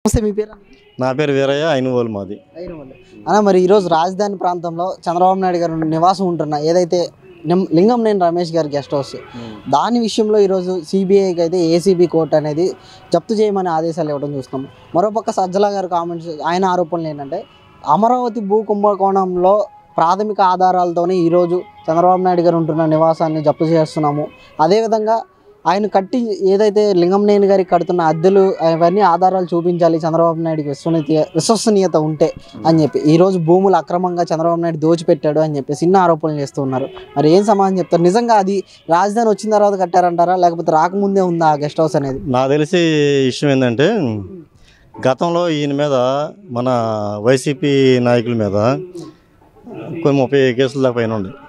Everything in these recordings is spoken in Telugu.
నమస్తే మీ పేరు నా పేరు వీరయ్య ఐనువోలు మాది అన్న మరి ఈరోజు రాజధాని ప్రాంతంలో చంద్రబాబు నాయుడు గారు నివాసం ఉంటున్న ఏదైతే నిమ్- లింగంనేని రమేష్ గారి గెస్ట్ హౌస్ దాని విషయంలో ఈరోజు సిబిఐకి అయితే ఏసీబీ కోర్టు అనేది జప్తు చేయమని ఆదేశాలు ఇవ్వడం చూస్తున్నాం మరోపక్క సజ్జల గారు కామెంట్స్ ఆయన ఆరోపణలు ఏంటంటే అమరావతి భూ కుంభకోణంలో ప్రాథమిక ఆధారాలతోనే ఈరోజు చంద్రబాబు నాయుడు గారు ఉంటున్న నివాసాన్ని జప్తు చేస్తున్నాము అదేవిధంగా ఆయన కట్టి ఏదైతే లింగంనేని గారికి కడుతున్న అద్దెలు అవన్నీ ఆధారాలు చూపించాలి చంద్రబాబు నాయుడుకి విశ్వనీయ విశ్వసనీయత ఉంటే అని చెప్పి ఈ రోజు భూములు అక్రమంగా చంద్రబాబు నాయుడు దోచిపెట్టాడు అని చెప్పి చిన్న ఆరోపణలు చేస్తూ ఉన్నారు మరి ఏం సమాధానం చెప్తారు నిజంగా అది రాజధాని వచ్చిన తర్వాత కట్టారంటారా లేకపోతే రాకముందే ఉందా ఆ గెస్ట్ హౌస్ అనేది నాకు తెలిసి విషయం ఏంటంటే గతంలో ఈయన మీద మన వైసీపీ నాయకుల మీద కొన్ని ముప్పై కేసుల దాకా పైన ఉంది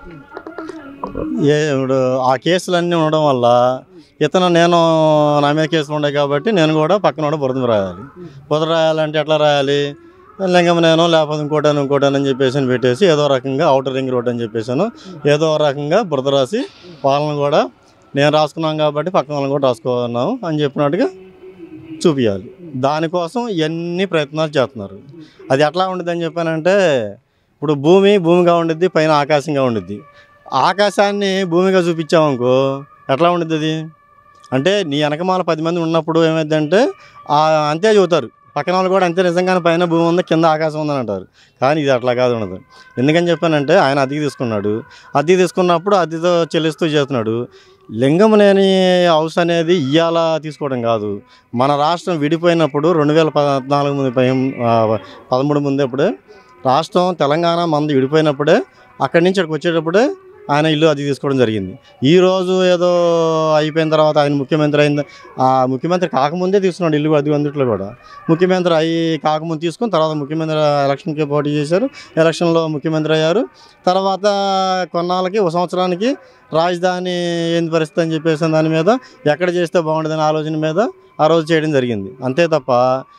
ఏ ఇప్పుడు ఆ కేసులన్నీ ఉండడం వల్ల ఇతను నేను నా మీద కేసులు ఉన్నాయి కాబట్టి నేను కూడా పక్కన కూడా బురద రాయాలి బురద రాయాలంటే ఎట్లా రాయాలి లింగం నేను లేకపోతే ఇంకోటాను ఇంకోటాను అని చెప్పేసి అని పెట్టేసి ఏదో రకంగా అవుటర్ రింగ్ రోడ్ అని చెప్పేసాను ఏదో రకంగా బురద రాసి వాళ్ళని కూడా నేను రాసుకున్నాం కాబట్టి పక్కన వాళ్ళని కూడా రాసుకున్నాం అని చెప్పినట్టుగా చూపించాలి దానికోసం ఎన్ని ప్రయత్నాలు చేస్తున్నారు అది ఎట్లా ఉండిద్ది అని చెప్పానంటే ఇప్పుడు భూమి భూమిగా ఉండిద్ది పైన ఆకాశంగా ఉండిద్ది ఆకాశాన్ని భూమిగా చూపించామనుకో ఎట్లా ఉండిద్ది అది అంటే నీ వెనకమాల పది మంది ఉన్నప్పుడు ఏమైందంటే అంతే చెబుతారు పక్కన వాళ్ళు కూడా అంతే నిజంగానే పైన భూమి ఉంది కింద ఆకాశం ఉందని అంటారు కానీ ఇది అట్లా కాదు ఉండదు ఎందుకని చెప్పానంటే ఆయన అద్దెకి తీసుకున్నాడు అద్దెకి తీసుకున్నప్పుడు అద్దెతో చెల్లిస్తూ చేస్తున్నాడు లింగం లేని హౌస్ అనేది ఇయ్యాల తీసుకోవడం కాదు మన రాష్ట్రం విడిపోయినప్పుడు రెండు వేల పద్నాలుగు ముందు పై ఆ, పదమూడు ముందు అప్పుడే రాష్ట్రం తెలంగాణ మంది విడిపోయినప్పుడే అక్కడి నుంచి ఇక్కడికి వచ్చేటప్పుడే ఆయన ఇల్లు అది తీసుకోవడం జరిగింది ఈ రోజు ఏదో అయిపోయిన తర్వాత ఆయన ముఖ్యమంత్రి అయింది ఆ ముఖ్యమంత్రి కాకముందే తీసుకున్నాడు ఇల్లు అది అందుట్లో కూడా ముఖ్యమంత్రి అయ్యి కాకముందు తీసుకుని తర్వాత ముఖ్యమంత్రి ఎలక్షన్కి పోటీ చేశారు ఎలక్షన్లో ముఖ్యమంత్రి అయ్యారు తర్వాత కొన్నాళ్ళకి ఒక సంవత్సరానికి రాజధాని ఏంది పరిస్థితి అని చెప్పేసి దాని మీద ఎక్కడ చేస్తే బాగుంటుందని ఆలోచన మీద ఆ రోజు చేయడం జరిగింది అంతే తప్ప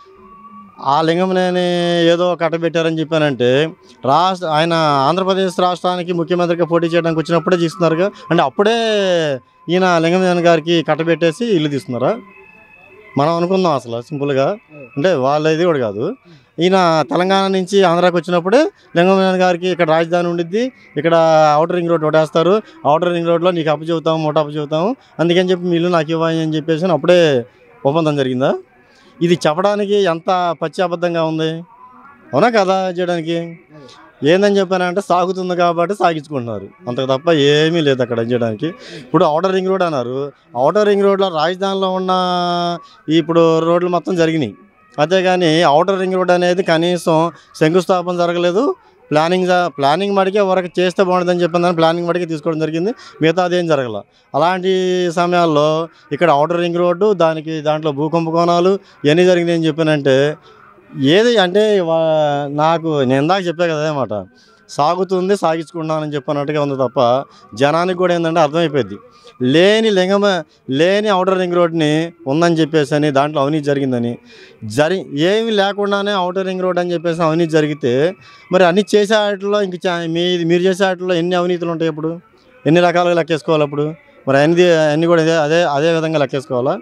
ఆ లింగంనేని ఏదో కట్టబెట్టారని చెప్పానంటే రాష్ట్ర ఆయన ఆంధ్రప్రదేశ్ రాష్ట్రానికి ముఖ్యమంత్రిగా పోటీ చేయడానికి వచ్చినప్పుడే తీసుకున్నారుగా అంటే అప్పుడే ఈయన లింగంనేని గారికి కట్టబెట్టేసి ఇల్లు తీసుకున్నారా మనం అనుకుందాం అసలు సింపుల్గా అంటే వాళ్ళది కూడా కాదు ఈయన తెలంగాణ నుంచి ఆంధ్రాకి వచ్చినప్పుడే లింగంనేని గారికి ఇక్కడ రాజధాని ఉండిద్ది ఇక్కడ అవుటర్ రింగ్ రోడ్ వేస్తారు అవుటర్ రింగ్ రోడ్లో నీకు అప్పు చెబుతాము మూట అప్పు చెబుతాము అందుకని చెప్పి మీ ఇల్లు నాకు ఇవ్వాలి అని చెప్పేసి అప్పుడే ఒప్పందం జరిగిందా ఇది చెప్పడానికి ఎంత పచ్చి అబద్ధంగా ఉంది అవునా కదా చేయడానికి ఏందని చెప్పానంటే సాగుతుంది కాబట్టి సాగించుకుంటున్నారు అంతకు తప్ప ఏమీ లేదు అక్కడ చేయడానికి ఇప్పుడు అవుటర్ రింగ్ రోడ్ అన్నారు అవుటర్ రింగ్ రోడ్లో రాజధానిలో ఉన్న ఈ ఇప్పుడు రోడ్లు మొత్తం జరిగినాయి అంతేగాని అవుటర్ రింగ్ రోడ్ అనేది కనీసం శంకుస్థాపన జరగలేదు ప్లానింగ్ జ- ప్లానింగ్ మడికే వరకు చేస్తే బాగుంటుందని చెప్పిందని ప్లానింగ్ మడికే తీసుకోవడం జరిగింది మిగతా అదేం జరగల అలాంటి సమయాల్లో ఇక్కడ అవుటర్ రింగ్ రోడ్డు దానికి దాంట్లో భూకంపకోణాలు ఇవన్నీ జరిగినాయి అని చెప్పానంటే ఏది అంటే వా- నాకు నేను ఇందాక చెప్పా కదా అన్నమాట సాగుతుంది సాగించుకుంటున్నానని చెప్పినట్టుగా ఉంది తప్ప జనానికి కూడా ఏంటంటే అర్థమైపోయింది లేని లింగమ లేని అవుటర్ రింగ్ రోడ్ని ఉందని చెప్పేసి అని దాంట్లో అవినీతి జరిగిందని జరి ఏమి లేకుండానే అవుటర్ రింగ్ రోడ్ అని చెప్పేసి అవినీతి జరిగితే మరి అన్ని చేసే వాటిలో ఇంక చా- మీ మీరు చేసే వాటిలో ఎన్ని అవినీతులు ఉంటాయి ఇప్పుడు ఎన్ని రకాలుగా లెక్కేసుకోవాలి అప్పుడు మరి అన్ని అన్ని కూడా ఇదే అదే అదే విధంగా లెక్కేసుకోవాలా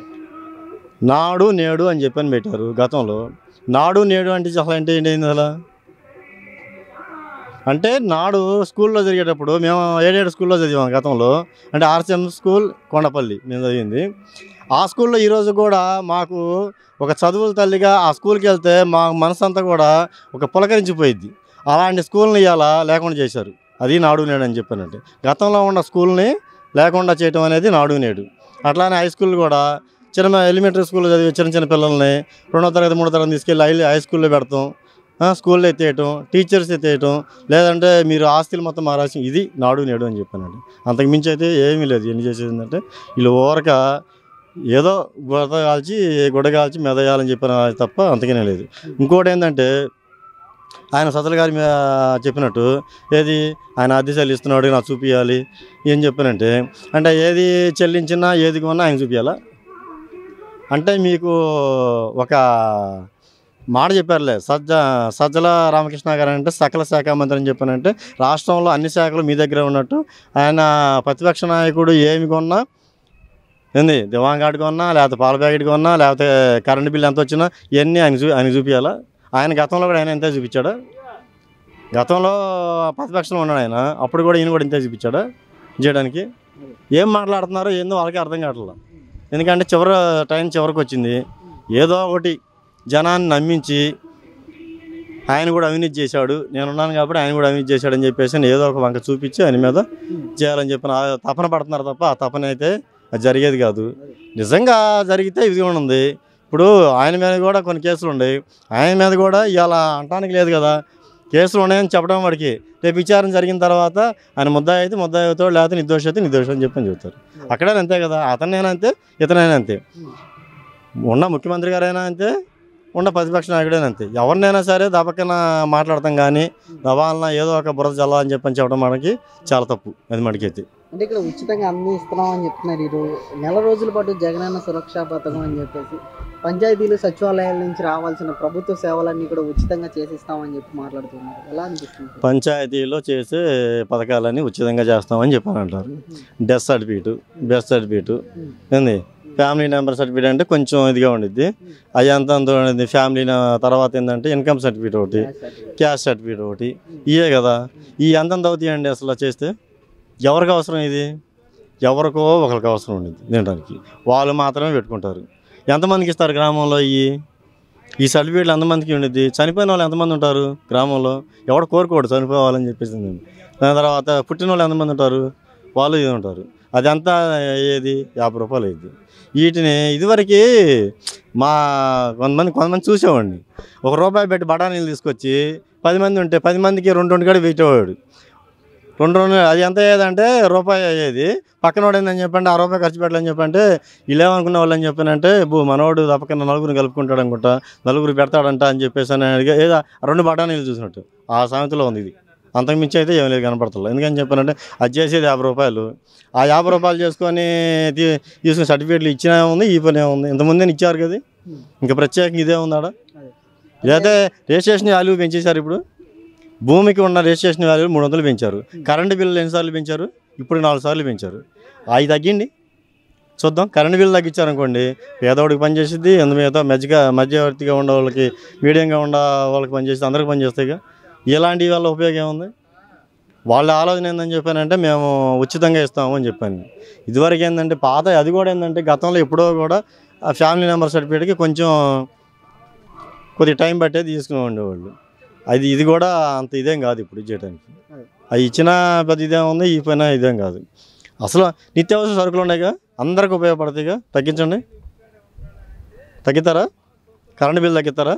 నాడు నేడు అని చెప్పని పెట్టారు గతంలో నాడు నేడు అంటే అసలు అంటే ఏంటి అసలు అంటే నాడు స్కూల్లో జరిగేటప్పుడు మేము ఏడేడు స్కూల్లో చదివాం గతంలో అంటే ఆర్సిఎం స్కూల్ కొండపల్లి మేము చదివింది ఆ స్కూల్లో ఈరోజు కూడా మాకు ఒక చదువుల తల్లిగా ఆ స్కూల్కి వెళ్తే మా మనసు అంతా కూడా ఒక పులకరించిపోయిద్ది అలాంటి స్కూల్ని ఇవాళ లేకుండా చేశారు అది నాడు నేడు అని చెప్పానంటే గతంలో ఉన్న స్కూల్ని లేకుండా చేయటం అనేది నాడు నేడు అట్లానే హై స్కూల్ కూడా చిన్న ఎలిమెంటరీ స్కూల్లో చదివే చిన్న చిన్న పిల్లల్ని రెండో తరగతి మూడో తరగతి తీసుకెళ్ళి హై హై స్కూల్లో పెడతాం ఆ, స్కూల్లో ఎత్తేయటం టీచర్స్ ఎత్తేయటం లేదంటే మీరు ఆస్తులు మొత్తం మారాల్సి ఇది నాడు నేడు అని చెప్పానండి అంతకు మించి అయితే ఏమీ లేదు ఎన్ని చేసేది ఏంటంటే వీళ్ళు ఓరక ఏదో గొడవ కాల్చి గొడవ కాల్చి మెదయాలని చెప్పిన తప్ప అంతకనే లేదు ఇంకోటి ఏంటంటే ఆయన సతల గారి మీద చెప్పినట్టు ఏది ఆయన అద్దె చెల్లిస్తున్నాడు నాకు చూపించాలి ఏం చెప్పానంటే అంటే ఏది చెల్లించినా ఏది కొన్నా ఆయన చూపించాలా అంటే మీకు ఒక మాట చెప్పారులే సజ్జ సజ్జల రామకృష్ణ గారు అంటే సకల శాఖ మంత్రి అని చెప్పానంటే రాష్ట్రంలో అన్ని శాఖలు మీ దగ్గర ఉన్నట్టు ఆయన ప్రతిపక్ష నాయకుడు ఏమి కొన్నా ఏంది దివాన్ కార్డు కొన్నా లేకపోతే పాల ప్యాకెట్ కొన్నా లేకపోతే కరెంట్ బిల్ ఎంత వచ్చినా ఇవన్నీ ఆయన చూ ఆయన చూపించాలా ఆయన గతంలో కూడా ఆయన ఎంతే చూపించాడా గతంలో ప్రతిపక్షంలో ఉన్నాడు ఆయన అప్పుడు కూడా ఈయన కూడా ఇంతే చూపించాడా చేయడానికి ఏం మాట్లాడుతున్నారో ఏందో వాళ్ళకి అర్థం కావట్లేదు ఎందుకంటే చివరి టైం చివరికి వచ్చింది ఏదో ఒకటి జనాన్ని నమ్మించి ఆయన కూడా అవినీతి చేశాడు నేనున్నాను కాబట్టి ఆయన కూడా అవినీతి చేశాడని చెప్పేసి ఏదో ఒక వంక చూపించి ఆయన మీద చేయాలని చెప్పిన ఆ తపన పడుతున్నారు తప్ప ఆ తపన అయితే అది జరిగేది కాదు నిజంగా జరిగితే ఇది కూడా ఉంది ఇప్పుడు ఆయన మీద కూడా కొన్ని కేసులు ఉన్నాయి ఆయన మీద కూడా ఇవాళ అంటానికి లేదు కదా కేసులు ఉన్నాయని చెప్పడం వాడికి రేపు విచారణ జరిగిన తర్వాత ఆయన ముద్దాయి అయితే ముద్దాయి అవుతాడు లేకపోతే నిర్దోషి అయితే నిర్దోషి అని చెప్పని చెబుతారు అక్కడే అంతే కదా అతనైనా అంతే ఇతనైనా అంతే ఉన్న ముఖ్యమంత్రి గారైనా అంతే ఉన్న ప్రతిపక్ష నాయకుడైనా అంతే ఎవరినైనా సరే దపక్కన మాట్లాడతాం కానీ దవాలన ఏదో ఒక బురద జల్లా అని చెప్పని చెప్పడం మనకి చాలా తప్పు అది మనకైతే అంటే ఇక్కడ ఉచితంగా అన్ని ఇస్తున్నాం అని చెప్తున్నారు ఈరోజు నెల రోజుల పాటు జగనన్న సురక్షా పథకం అని చెప్పేసి పంచాయతీలు సచివాలయాల నుంచి రావాల్సిన ప్రభుత్వ సేవలన్నీ కూడా ఉచితంగా చేసిస్తామని చెప్పి మాట్లాడుతున్నారు ఎలా అనిపిస్తుంది పంచాయతీలో చేసే పథకాలన్నీ ఉచితంగా చేస్తామని చెప్పని అంటారు డెత్ సర్టిఫికేట్ బెస్ట్ సర్టిఫికేట్ ఏంది ఫ్యామిలీ నెంబర్ సర్టిఫికేట్ అంటే కొంచెం ఇదిగా ఉండిద్ది అవి అంత అంత ఉండేది ఫ్యామిలీ నా- తర్వాత ఏంటంటే ఇన్కమ్ సర్టిఫికేట్ ఒకటి క్యాష్ సర్టిఫికేట్ ఒకటి ఇవే కదా ఈ అంతంత అవుతాయండి అసలు చేస్తే ఎవరికి అవసరం ఇది ఎవరికో ఒకరికి అవసరం ఉండేది తినడానికి వాళ్ళు మాత్రమే పెట్టుకుంటారు ఎంతమందికి ఇస్తారు గ్రామంలో ఈ ఈ సర్టిఫికేట్లు ఎంతమందికి ఉండేది చనిపోయిన వాళ్ళు ఎంతమంది ఉంటారు గ్రామంలో ఎవడు కోరుకోడు చనిపోవాలని చెప్పేసి దాని తర్వాత పుట్టిన వాళ్ళు ఎంతమంది ఉంటారు వాళ్ళు ఇది ఉంటారు అదంతా ఏది యాభై రూపాయలు అయింది వీటిని ఇదివరకు మా కొంతమంది కొంతమంది చూసేవాడిని ఒక రూపాయి పెట్టి బఠానీలు తీసుకొచ్చి పది మంది ఉంటే పది మందికి రెండు రెండు కూడా పెట్టేవాడు రెండు రెండు అది ఎంత అయ్యేదంటే రూపాయి అయ్యేది పక్కన వాడు ఏందని చెప్పండి ఆ రూపాయి ఖర్చు పెట్టాలని చెప్పంటే వీళ్ళు ఏమనుకునే వాళ్ళు అని చెప్పానంటే బో మనోడు తప్పకుండా నలుగురిని కలుపుకుంటాడు అనుకుంటా నలుగురు పెడతాడంట అని చెప్పేసి అని అడిగా ఏదో రెండు బఠానీలు చూసినట్టు ఆ సామెతలో ఉంది ఇది అంతకుమించి అయితే ఏం లేదు కనపడతలేదు ఎందుకని చెప్పానంటే అది చేసేది యాభై రూపాయలు ఆ యాభై రూపాయలు చేసుకొని తీ- తీసుకుని సర్టిఫికేట్లు ఇచ్చినా ఉంది ఈ పని ఉంది ఇంతకుముందే ఇచ్చారు కదా ఇంకా ప్రత్యేకంగా ఇదే ఉందాడా ఇదైతే రిజిస్ట్రేషన్ వాల్యూ పెంచేశారు ఇప్పుడు భూమికి ఉన్న రిజిస్ట్రేషన్ వాల్యూ మూడు వందలు పెంచారు కరెంటు బిల్లులు ఎన్నిసార్లు పెంచారు ఇప్పుడు నాలుగు సార్లు పెంచారు అవి తగ్గింది చూద్దాం కరెంటు బిల్లు తగ్గించారు అనుకోండి పేదవాడికి పని చేసిద్ది ఎందు మీద మధ్యగా మధ్యవర్తిగా ఉండే వాళ్ళకి మీడియంగా ఉండే వాళ్ళకి పని చేస్తే అందరికి పని చేస్తాయిగా ఇలాంటి వల్ల ఉపయోగం ఏముంది వాళ్ళ ఆలోచన ఏందని చెప్పానంటే మేము ఉచితంగా ఇస్తాము అని చెప్పాను ఇదివరకు ఏంటంటే పాత అది కూడా ఏంటంటే గతంలో ఎప్పుడో కూడా ఆ ఫ్యామిలీ నెంబర్ సర్టిఫికేట్కి కొంచెం కొద్దిగా టైం పట్టేది తీసుకుని ఉండేవాళ్ళు అది ఇది కూడా అంత ఇదేం కాదు ఇప్పుడు ఇచ్చేయడానికి అది ఇచ్చిన పెద్ద ఇదేం ఉంది ఈ పైన ఇదేం కాదు అసలు నిత్యావసర సరుకులు ఉన్నాయిగా అందరికి ఉపయోగపడతాయిగా తగ్గించండి తగ్గిస్తారా కరెంట్ బిల్ తగ్గిస్తారా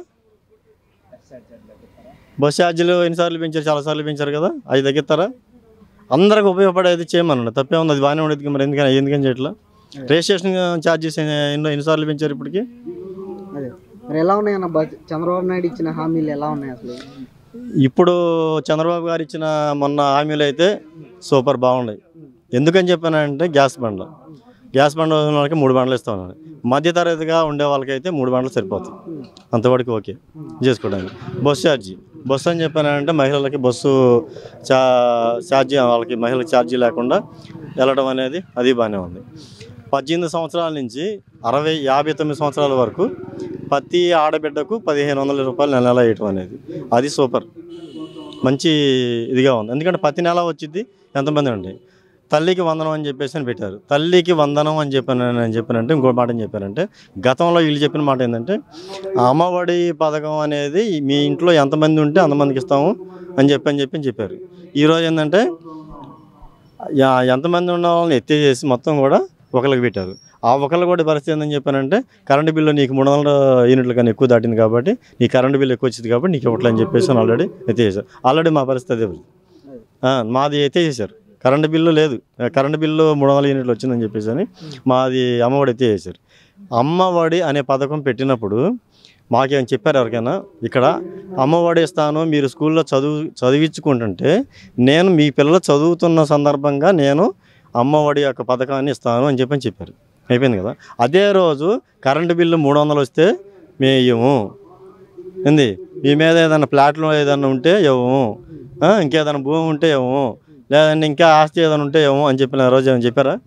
బస్ ఛార్జీలు ఎన్నిసార్లు పెంచారు చాలాసార్లు పెంచారు కదా అవి తగ్గిస్తారా అందరికి ఉపయోగపడేది చేయమనండి తప్పే ఉంది అది బాగానే ఉండేది మరి ఎందుకని ఎందుకని చేయట్లా రిజిస్ట్రేషన్ ఛార్జెస్ ఎన్నో ఎన్నిసార్లు పెంచారు ఇప్పటికి అదే మరి ఎలా ఉన్నాయన్న బజ్ చంద్రబాబు నాయుడు ఇచ్చిన హామీలు ఎలా ఉన్నాయి అసలు ఇప్పుడు చంద్రబాబు గారు ఇచ్చిన మొన్న హామీలు అయితే సూపర్ బాగున్నాయి ఎందుకని చెప్పానంటే గ్యాస్ బండ్లు గ్యాస్ బండ్ల ఉన్న వాళ్ళకి మూడు బండ్లు ఇస్తా ఉన్నాను మధ్యతరగతిగా ఉండే వాళ్ళకైతే మూడు బండ్లు సరిపోతాయి అంతవరకు ఓకే చేసుకోవడానికి బస్సు ఛార్జీ బస్సు అని చెప్పానంటే మహిళలకి బస్సు చా ఛార్జీ వాళ్ళకి మహిళలకు ఛార్జీ లేకుండా వెళ్ళడం అనేది అది బాగానే ఉంది పద్దెనిమిది సంవత్సరాల నుంచి అరవై యాభై తొమ్మిది సంవత్సరాల వరకు ప్రతి ఆడబిడ్డకు పదిహేను వందల రూపాయలు నెల నెల వేయటం అనేది అది సూపర్ మంచి ఇదిగా ఉంది ఎందుకంటే ప్రతి నెల వచ్చింది ఎంతమంది అండి తల్లికి వందనం అని చెప్పేసి అని పెట్టారు తల్లికి వందనం అని చెప్పాను అని చెప్పానంటే ఇంకో మాట ఏం చెప్పారంటే గతంలో వీళ్ళు చెప్పిన మాట ఏంటంటే అమ్మఒడి పథకం అనేది మీ ఇంట్లో ఎంతమంది ఉంటే అంతమందికి ఇస్తాము అని చెప్పి అని చెప్పి చెప్పారు ఈరోజు ఏంటంటే యా- ఎంతమంది ఉన్న వాళ్ళని ఎత్తేసేసి మొత్తం కూడా ఒకరికి పెట్టారు ఆ ఒకళ్ళు కూడా పరిస్థితి ఏందని చెప్పానంటే కరెంటు బిల్లు నీకు మూడు వందల యూనిట్ల కన్నా ఎక్కువ దాటింది కాబట్టి నీ కరెంటు బిల్లు ఎక్కువ వచ్చింది కాబట్టి నీకు ఇవ్వట్లే అని చెప్పేసి ఆల్రెడీ ఎత్తేసారు ఆల్రెడీ మా పరిస్థితి అదే ఉంది. ఆ, మాది ఎత్తేసేసారు కరెంటు బిల్లు లేదు కరెంటు బిల్లు మూడు వందల యూనిట్లు వచ్చిందని చెప్పేసి అని మాది అమ్మఒడి ఎత్తేసారు అమ్మఒడి అనే పథకం పెట్టినప్పుడు మాకేం చెప్పారు ఎవరికైనా ఇక్కడ అమ్మఒడి ఇస్తాను మీరు స్కూల్లో చదువు చదివించుకుంటుంటే నేను మీ పిల్లలు చదువుతున్న సందర్భంగా నేను అమ్మఒడి యొక్క పథకాన్ని ఇస్తాను అని చెప్పని చెప్పారు అయిపోయింది కదా అదే రోజు కరెంటు బిల్లు మూడు వందలు వస్తే మేము ఇవ్వము ఏంది మీ మీద ఏదైనా ప్లాట్లు ఏదైనా ఉంటే ఇవ్వము ఆ, ఇంకేదైనా భూమి ఉంటే ఇవ్వము లేదంటే ఇంకా ఆస్తి ఏదైనా ఉంటే ఇవ్వము అని చెప్పిన రోజు ఏమైనా చెప్పారా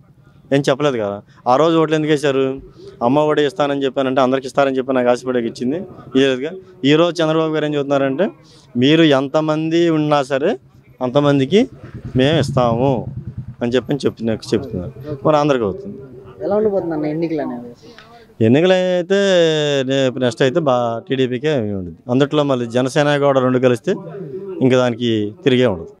ఏం చెప్పలేదు కదా ఆ రోజు ఓట్లు ఎందుకు వేశారు అమ్మ ఒడి ఇస్తానని చెప్పానంటే అందరికి ఇస్తారని చెప్పి నాకు ఆశపడేకి ఇచ్చింది ఇదేగా ఈ రోజు చంద్రబాబు గారు ఏం చెబుతున్నారంటే మీరు ఎంతమంది ఉన్నా సరే అంతమందికి మేము ఇస్తాము అని చెప్పి చెప్తున్నా చెప్తున్నారు మరి అందరికీ అవుతుంది ఎలా ఉండిపోతుంది అన్న ఎన్నికలు అనేవి ఎన్నికలు అయితే రేపు నెక్స్ట్ అయితే బా టీడీపీకే ఉంటుంది అందుట్లో మళ్ళీ జనసేన కూడా రెండు కలిస్తే ఇంకా దానికి తిరిగే ఉండదు